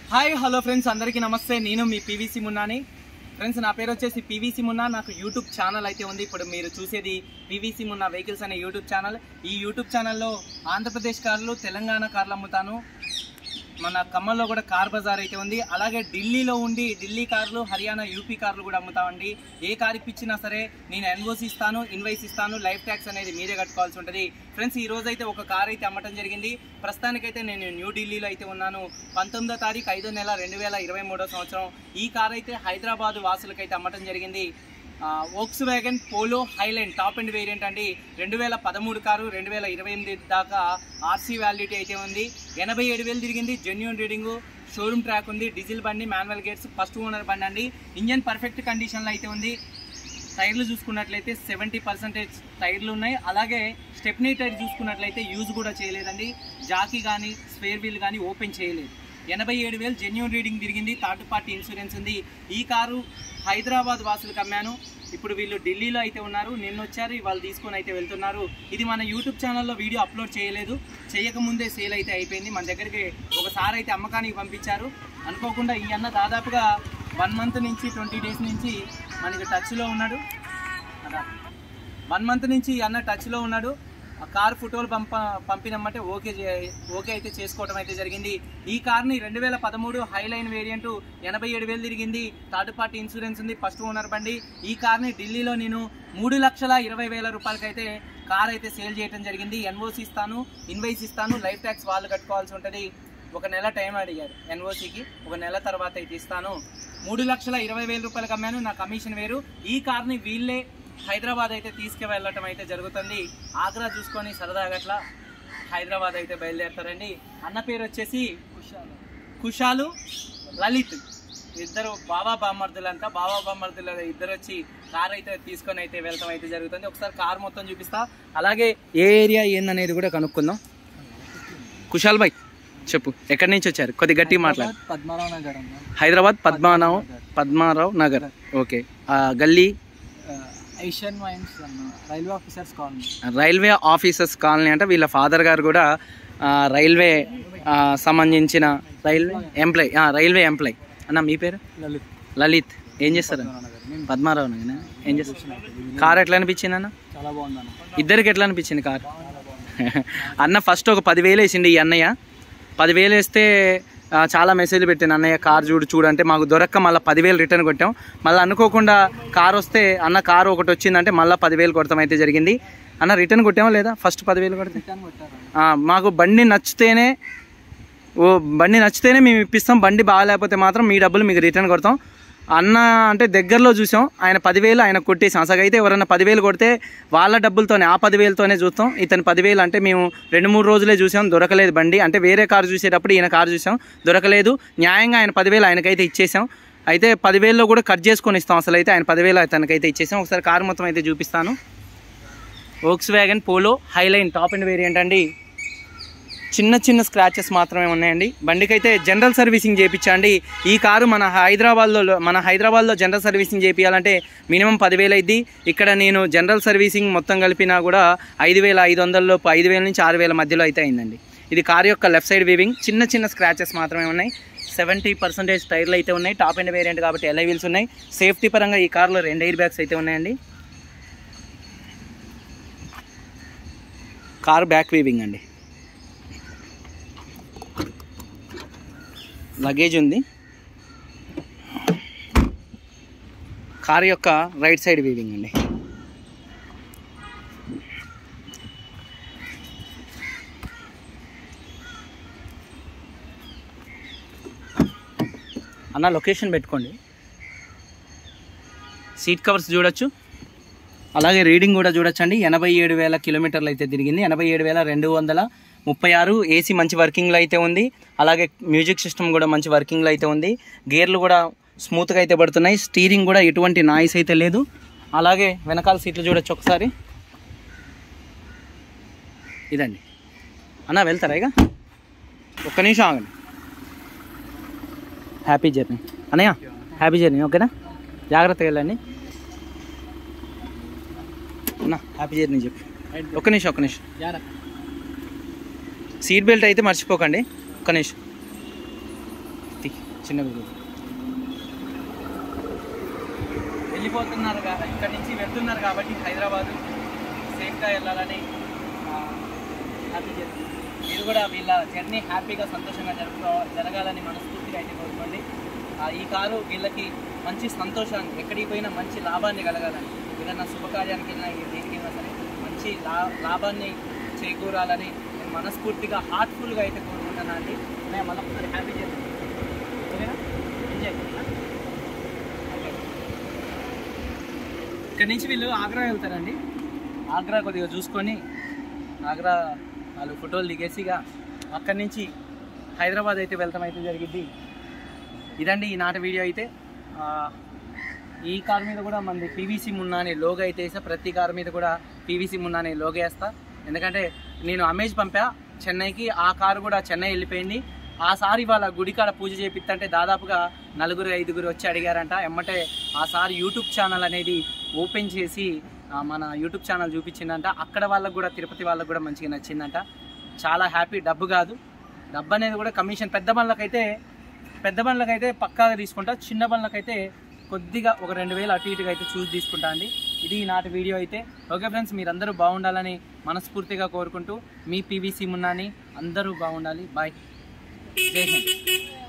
Hi hello friends అందరికీ నమస్తే నేను మీ పీవీసీ మున్నాని ఫ్రెండ్స్ నా పేరు వచ్చేసి పీవీసీ మున్నా నాకు యూట్యూబ్ ఛానల్ అయితే ఉంది ఇప్పుడు మీరు చూసేది పీవీసీ మున్నా వెహికల్స్ అనే యూట్యూబ్ ఛానల్ ఈ యూట్యూబ్ ఛానల్లో ఆంధ్రప్రదేశ్ కార్లు తెలంగాణ కార్లు అమ్ముతాను మన ఖమ్మంలో కూడా కార్ బజార్ అయితే ఉంది అలాగే ఢిల్లీలో ఉండి ఢిల్లీ కార్లు హర్యానా యూపీ కార్లు కూడా అమ్ముతామండి ఏ కార్ ఇప్పించినా సరే నేను ఎన్ఓసి ఇస్తాను ఇన్వైస్ ఇస్తాను లైఫ్ ట్యాక్స్ అనేది మీరే కట్టుకోవాల్సి ఉంటుంది ఫ్రెండ్స్ ఈ రోజు అయితే ఒక కార్ అయితే అమ్మటం జరిగింది ప్రస్తుతానికైతే నేను న్యూ ఢిల్లీలో అయితే ఉన్నాను పంతొమ్మిదో తారీఖు ఐదో నెల రెండు వేల ఇరవై మూడో సంవత్సరం ఈ కార్ అయితే హైదరాబాద్ వాసులకైతే అమ్మటం జరిగింది Volkswagen Polo Highline top end variant అండి రెండు వేల పదమూడు కారు రెండు వేల ఇరవై ఎనిమిది దాకా ఆర్సీ వ్యాలిడిటీ అయితే ఉంది ఎనభై ఏడు వేలు తిరిగింది జెన్యున్ రీడింగ్ షోరూమ్ ట్రాక్ ఉంది డీజిల్ బండి మాన్యువల్ గేట్స్ ఫస్ట్ ఓనర్ బండి అండి ఇంజన్ పర్ఫెక్ట్ కండిషన్లో అయితే ఉంది టైర్లు చూసుకున్నట్లయితే సెవెంటీ పర్సెంటేజ్ టైర్లు ఉన్నాయి అలాగే స్టెప్నీ టైర్ చూసుకున్నట్లయితే యూజ్ కూడా చేయలేదండి జాకీ కానీ స్పేర్ వీల్ కానీ ఓపెన్ చేయలేదు ఎనభై ఏడు వేలు జెన్యున్ రీడింగ్ తిరిగింది థర్డ్ పార్టీ ఇన్సూరెన్స్ ఉంది ఈ కారు హైదరాబాద్ వాసులకు అమ్మాను ఇప్పుడు వీళ్ళు ఢిల్లీలో అయితే ఉన్నారు నిన్న వచ్చారు వాళ్ళు తీసుకొని అయితే వెళ్తున్నారు ఇది మన యూట్యూబ్ ఛానల్లో వీడియో అప్లోడ్ చేయలేదు చేయకముందే సేల్ అయితే అయిపోయింది మన దగ్గరికి ఒకసారి అయితే అమ్మకానికి పంపించారు అనుకోకుండా ఈ అన్న దాదాపుగా వన్ మంత్ నుంచి ట్వంటీ డేస్ నుంచి మనకి టచ్లో ఉన్నాడు అదా వన్ మంత్ నుంచి ఈ అన్న టచ్లో ఉన్నాడు ఆ కార్ ఫోటోలు పంప పంపినమ్మంటే ఓకే చే- ఓకే అయితే చేసుకోవడం అయితే జరిగింది ఈ కార్ని రెండు వేల పదమూడు హైలైన్ వేరియంట్ ఎనభై ఏడు వేలు తిరిగింది థర్డ్ పార్టీ ఇన్సూరెన్స్ ఉంది ఫస్ట్ ఓనర్ బండి ఈ కార్ని ఢిల్లీలో నేను మూడు లక్షల ఇరవై వేల రూపాయలకైతే కార్ అయితే సేల్ చేయడం జరిగింది ఎన్ఓసి ఇస్తాను ఇన్వైస్ ఇస్తాను లైఫ్ ట్యాక్స్ వాళ్ళు కట్టుకోవాల్సి ఉంటుంది ఒక నెల టైం అడిగారు ఎన్ఓసికి ఒక నెల తర్వాత అయితే ఇస్తాను మూడు లక్షల ఇరవై వేల రూపాయలకు అమ్మాను నా కమిషన్ వేరు ఈ కార్ని వీళ్ళే హైదరాబాద్ అయితే తీసుకువెళ్ళటం అయితే జరుగుతుంది ఆగ్రా చూసుకొని సరదాగా అట్లా హైదరాబాద్ అయితే బయలుదేరుతారండి అన్న పేరు వచ్చేసి కుషాలు లలిత్ ఇద్దరు బాబా బామ్మర్దులంతా బాబా బామ్మర్దులు ఇద్దరు వచ్చి కార్ అయితే తీసుకొని అయితే వెళ్ళటం అయితే జరుగుతుంది ఒకసారి కార్ మొత్తం చూపిస్తా అలాగే ఏ ఏరియా ఏందనేది కూడా కనుక్కుందాం కుషాల్ భాయ్ చెప్పు ఎక్కడి నుంచి వచ్చారు కొద్ది గట్టిగా మాట్లాడు పద్మారావు నగర్ అన్న హైదరాబాద్ పద్మారావు పద్మారావు నగర్ ఓకే ఆ, గల్లీ ఏషియన్ వైన్స్ అన్న railway officers colony railway officers colony అంటే వీళ్ళ ఫాదర్ గారు కూడా ఆ, రైల్వే ఆ, సంబంధించిన రైల్వే ఎంప్లాయ్ ఆ, రైల్వే ఎంప్లాయ్ అన్న మీ పేరు లలిత్ లలిత్ ఏం చేస్తారు నగర్ నేను పద్మారావు నగర్ ఏం చేస్తారు కార్ ఎట్లా అనిపించింది అన్న చాలా బాగుంది అన్న ఇద్దరికి ఎట్లా అనిపించింది కార్ అన్న ఫస్ట్ ఒక పదివేలు వేసిండు ఈ అన్నయ్య పదివేలు వేస్తే ఆ, చాలా మెసేజ్లు పెట్టాను అన్నయ్య కార్ చూడు చూడు అంటే మాకు దొరక్క మళ్ళీ పదివేలు రిటర్న్ కొట్టాం మళ్ళీ అనుకోకుండా కార్ వస్తే అన్న కార్ ఒకటి వచ్చిందంటే మళ్ళీ పదివేలు కొడతాం అయితే జరిగింది అన్న రిటర్న్ కొట్టామా లేదా ఫస్ట్ పదివేలు కొడితే రిటర్న్ కొట్టారు ఆ, మాకు బండి నచ్చితేనే ఓ బండి నచ్చితేనే మేము ఇప్పిస్తాం బండి బాగాలేకపోతే మాత్రం మీ డబ్బులు మీకు రిటర్న్ కొడతాం అన్న అంటే దగ్గరలో చూసాం ఆయన పదివేలు ఆయన కొట్టేసాం అసలు అయితే ఎవరన్నా పదివేలు కొడితే వాళ్ళ డబ్బులతోనే ఆ పదివేలతోనే చూస్తాం ఇతను పదివేలు అంటే మేము రెండు మూడు రోజులే చూసాం దొరకలేదు బండి అంటే వేరే కారు చూసేటప్పుడు ఈయన కారు చూసాం దొరకలేదు న్యాయంగా ఆయన పదివేలు ఆయనకైతే ఇచ్చేసాం అయితే పదివేల్లో కూడా కట్ చేసుకొని ఇస్తాం అసలు అయితే ఆయన పదివేలు తనకైతే ఇచ్చేసాం ఒకసారి కారు మొత్తం అయితే చూపిస్తాను Volkswagen Polo Highline top end variant అండి చిన్న చిన్న స్క్రాచెస్ మాత్రమే ఉన్నాయండి బండికి అయితే జనరల్ సర్వీసింగ్ చేయించండి ఈ కారు మన హైదరాబాద్లో మన హైదరాబాద్లో జనరల్ సర్వీసింగ్ చేయించాలంటే మినిమం పదివేలు అయింది ఇక్కడ నేను జనరల్ సర్వీసింగ్ మొత్తం కలిపినా కూడా ఐదు వేల ఐదు వందల లోపు ఐదు వేల నుంచి ఆరు వేల మధ్యలో అయితే అయిందండి ఇది కారు యొక్క లెఫ్ట్ సైడ్ వీవింగ్ చిన్న చిన్న స్క్రాచెస్ మాత్రమే ఉన్నాయి సెవెంటీ పర్సెంటేజ్ టైర్లు అయితే ఉన్నాయి టాప్ అండ్ వేరియంట్ కాబట్టి ఎల్ఐ వీల్స్ ఉన్నాయి సేఫ్టీ పరంగా ఈ కార్లో రెండు ఎయిర్ బ్యాగ్స్ అయితే ఉన్నాయండి కారు బ్యాక్ వీవింగ్ అండి లగేజ్ ఉంది కార్ యొక్క రైట్ సైడ్ వీవింగ్ అండి అన్న లొకేషన్ పెట్టుకోండి సీట్ కవర్స్ చూడొచ్చు అలాగే రీడింగ్ కూడా చూడొచ్చండి ఎనభై ఏడు వేల కిలోమీటర్లు అయితే తిరిగింది ఎనభై ఏడు వేల రెండు వందల ముప్పై ఆరు ఏసీ మంచి వర్కింగ్లో అయితే ఉంది అలాగే మ్యూజిక్ సిస్టమ్ కూడా మంచి వర్కింగ్లో అయితే ఉంది గేర్లు కూడా స్మూత్గా అయితే పడుతున్నాయి స్టీరింగ్ కూడా ఎటువంటి నాయిస్ అయితే లేదు అలాగే వెనకాల సీట్లు చూడొచ్చు ఒకసారి ఇదండి అన్న వెళ్తారా ఇక ఒక్క నిమిషం ఆగండి హ్యాపీ జర్నీ అన్నయ్య హ్యాపీ జర్నీ ఓకేనా జాగ్రత్తగా వెళ్ళండి అన్న హ్యాపీ జర్నీ చెప్పు ఒక్క నిమిషం ఒక్క నిమిషం యారా సీట్ బెల్ట్ అయితే మర్చిపోకండి ఒక్క నిమిషం తీ. చిన్న వీడియో వెళ్ళిపోతున్నారు కదా ఇక్కడ నుంచి వెళ్తున్నారు కాబట్టి హైదరాబాదు సేఫ్గా వెళ్ళాలని ఆ, హ్యాపీ జర్నీ మీరు కూడా వీళ్ళ జర్నీ హ్యాపీగా సంతోషంగా జరుపుకో జరగాలని మనస్ఫూర్తిగా అయితే కోరుకోండి ఆ, ఈ కారు వీళ్ళకి మంచి సంతోషాన్ని ఎక్కడికి పోయినా మంచి లాభాన్ని కలగాలని ఏదైనా శుభకార్యానికి వెళ్ళినా ఏ- దేనికి వెళ్ళినా సరే మంచి లా లాభాన్ని చేకూరాలని నేను మనస్ఫూర్తిగా హార్ట్ఫుల్గా అయితే కోరుకుంటున్నాను అండి నేను మళ్ళొకసారి హ్యాపీ జర్నీ ఓకేనా ఎంజాయ్ ఓకే ఇక్కడి నుంచి వీళ్ళు ఆగ్రా వెళ్తారండి ఆగ్రా కొద్దిగా చూసుకొని ఆగ్రా వాళ్ళు ఫోటోలు దిగేసిగా అక్కడి నుంచి హైదరాబాద్ అయితే వెళ్తాం అయితే జరిగింది ఇదండి ఈనాటి వీడియో అయితే ఆ, ఈ కార్ మీద కూడా మనది పీవీసీ మున్నా అనే లోగో అయితే వేసా ప్రతి కార్ మీద కూడా పీవీసీ మున్నా అనే లోగో వేస్తా ఎందుకంటే నేను అమేజ్ పంపా చెన్నైకి ఆ కారు కూడా చెన్నై వెళ్ళిపోయింది ఆ సారి వాళ్ళ గుడికాడ పూజ చేపిస్తుంటే దాదాపుగా నలుగురు ఐదుగురు వచ్చి అడిగారంట ఎమ్మటే ఆ సారి యూట్యూబ్ ఛానల్ అనేది ఓపెన్ చేసి ఆ, మన యూట్యూబ్ ఛానల్ చూపించిందంట అక్కడ వాళ్ళకు కూడా తిరుపతి వాళ్ళకు కూడా మంచిగా నచ్చిందంట చాలా హ్యాపీ డబ్బు కాదు డబ్బు అనేది కూడా కమిషన్ పెద్ద బండ్లకైతే పెద్ద బండ్లకైతే పక్కాగా తీసుకుంటా చిన్న బండ్లకైతే కొద్దిగా ఒక రెండు వేలు అటు ఇటుగా అయితే చూసి తీసుకుంటా అండి ఇది నాటి వీడియో అయితే ఓకే ఫ్రెండ్స్ మీరందరూ బాగుండాలని మనస్ఫూర్తిగా కోరుకుంటూ మీ పీవీసీ మున్నాని అందరూ బాగుండాలి బాయ్ జై హింద్